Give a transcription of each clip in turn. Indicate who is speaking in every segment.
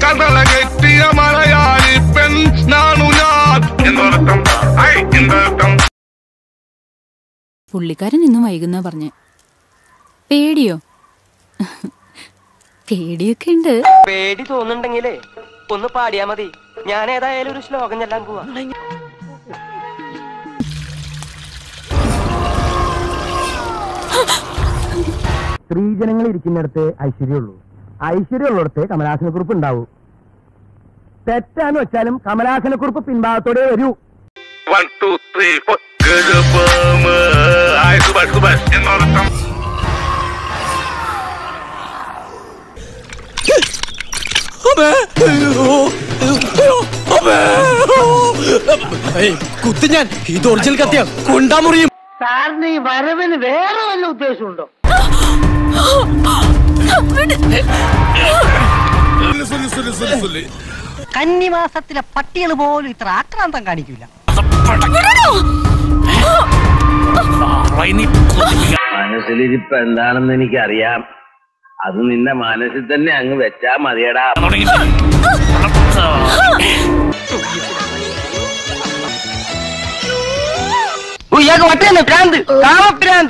Speaker 1: കടല കെട്ടിയ മലയാളി പെൺ നാണു ഞാൻ എന്നർത്ഥം ഐ എന്നർത്ഥം
Speaker 2: പുള്ളിക്കാരൻ ഇന്നും വൈകുന്ന പറഞ്ഞ് പേടിയോ പേടിയൊക്കെ ഉണ്ട്
Speaker 3: പേടി തോന്നുന്നുണ്ടെങ്കിലേ ഒന്ന് പാടിയാ മതി ഞാൻ ഏതായാലും ഒരു ശ്ലോകം ചെല്ലാൻ പോവാ
Speaker 4: സ്ത്രീജനങ്ങൾ ഇരിക്കുന്നിടത്ത് ഐശ്വര്യമുള്ളൂ ഐശ്വര്യമുള്ളിടത്ത് കമലാസനക്കുറിപ്പ് ഉണ്ടാവൂ തെറ്റാന്ന് വെച്ചാലും കമലാസനക്കുറിപ്പ് പിൻഭാഗത്തോടെ വരൂ
Speaker 1: വൺ ടു ത്രീ ഫോർ ഗജപമ ഐ സുഭാഷ് സുഭാഷ് എന്നർത്ഥം
Speaker 5: കുത്തി ഞാൻ ഇത് ഒറിജിനൽ കത്തിയാ കൊണ്ടാ മുറിയും
Speaker 4: സാറിന് ഈ വരവിന് വേറെ വല്ല ഉദ്ദേശമുണ്ടോ
Speaker 6: കന്നിമാസത്തിലെ പട്ടികൾ പോലും ഇത്ര ആക്രാന്തം കാണിക്കില്ല
Speaker 7: മനസ്സിലിരിപ്പ് എന്താണെന്ന് എനിക്കറിയാം അത് നിന്റെ മനസ്സിൽ തന്നെ അങ്ങ് വെച്ചാ മതിയടാ
Speaker 3: ഇയാൾക്ക് വട്ടേന്ന് ഭ്രാന്ത് കാമഭ്രാന്ത്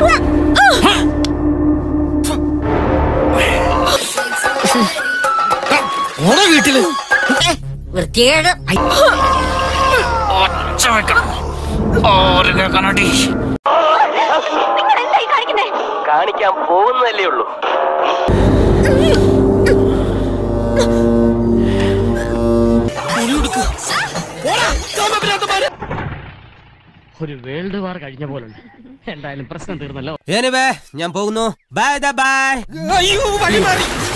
Speaker 5: ഓണ വീട്ടില്
Speaker 6: വൃത്തികേട്
Speaker 3: കാണിക്കാൻ പോകുന്നതല്ലേ ഉള്ളൂ
Speaker 6: ഒരു വേൾഡ് വാർ കഴിഞ്ഞ പോലെ എന്തായാലും പ്രശ്നം തീർന്നല്ലോ
Speaker 5: ഞാൻ പോകുന്നു ബൈ ബൈ അയ്യോ വഴി മാറി